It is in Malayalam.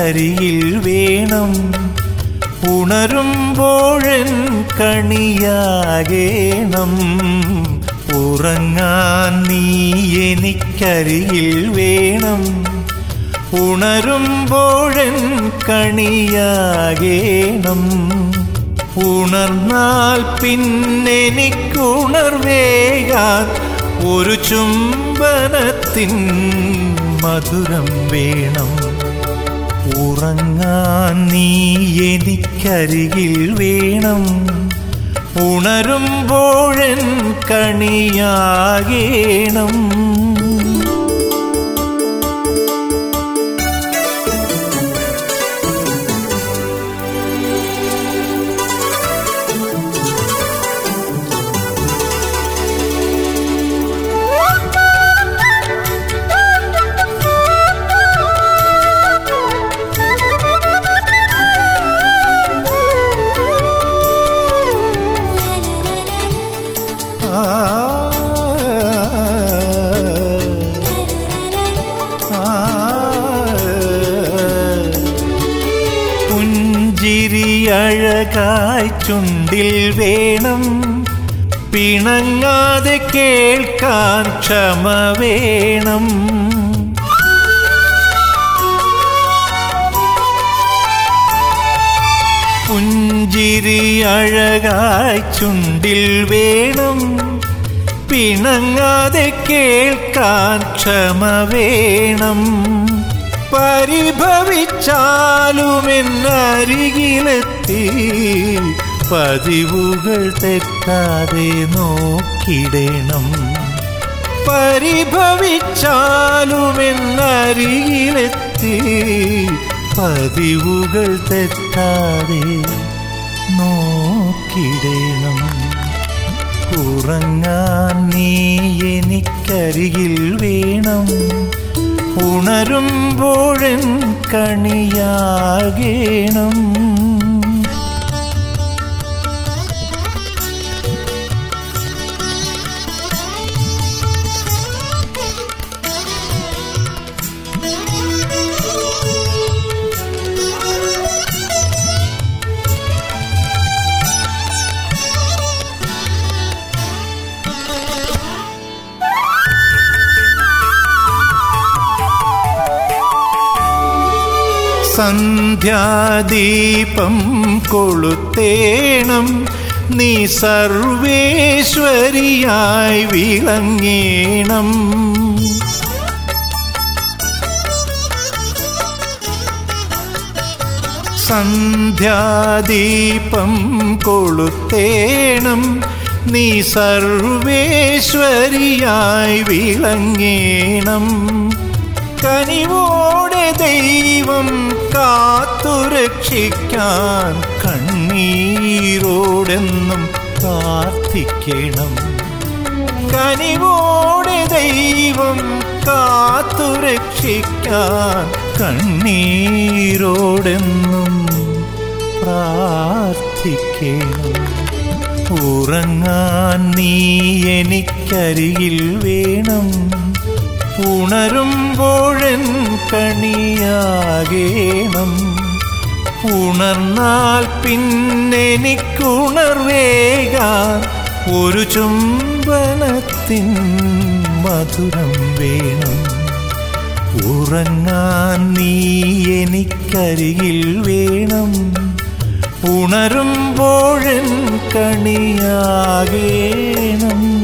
എനിക്കരിയിൽ വേണം ഉണരുമ്പോഴൻ കണിയാകേണം ഉറങ്ങാൻ നീ എനിക്കരിയിൽ വേണം ഉണരുമ്പോഴൻ കണിയാകേണം ഉണർന്നാൽ പിന്നെനിക്കുണർവേകാൻ ഒരു ചുംബനത്തിൻ മധുരം വേണം ഉറങ്ങാൻ നീ എനിക്കരികിൽ വേണം ഉണരുമ്പോഴൻ കണിയാകേണം പുഞ്ചിരി അഴകായി ചുണ്ടിൽ വേണം പിണങ്ങാതെ കേൾക്കാൻ ക്ഷമ വേണം പുഞ്ചിരി അഴകായി ചുണ്ടിൽ വേണം പിണങ്ങാതെ കേൾക്കാൻ ക്ഷമ വേണം പരിഭവിച്ചാലുമെന്നരികിലെത്തി പതിവുകൾ തെറ്റാതെ നോക്കിടണം പരിഭവിച്ചാലുമെന്നരികിലെത്തി പതിവുകൾ തെറ്റാതെ നോക്കിടണം ഉറങ്ങാൻ നീ എനിക്കരികിൽ വേണം ഉണരുമ്പോഴൻ കണിയാകേണം സന്ധ്യാദീപം കൊളുത്തേണം നീ സർവേശ്വരിയായി വിളങ്ങേണം സന്ധ്യാദീപം കൊളുത്തേണം നീ സർവേശ്വരിയായി വിളങ്ങേണം കനിവോടെ ദൈവം കാത്തുരക്ഷിക്കാൻ കണ്ണീരോടെന്നും പ്രാർത്ഥിക്കണം കനിവോടെ ദൈവം കാത്തുരക്ഷിക്കാൻ കണ്ണീരോടെന്നും പ്രാർത്ഥിക്കണം ഉറങ്ങാൻ നീ എനിക്കരികിൽ വേണം ഉണരുമ്പോഴൻ കണിയാകേണം ഉണർന്നാൽ പിന്നെനിക്കുണർവേകാൻ ഒരു ചുംബനത്തിൻ മധുരം വേണം ഉറങ്ങാൻ നീ എനിക്കരികിൽ വേണം ഉണരുമ്പോഴൻ കണിയാകേണം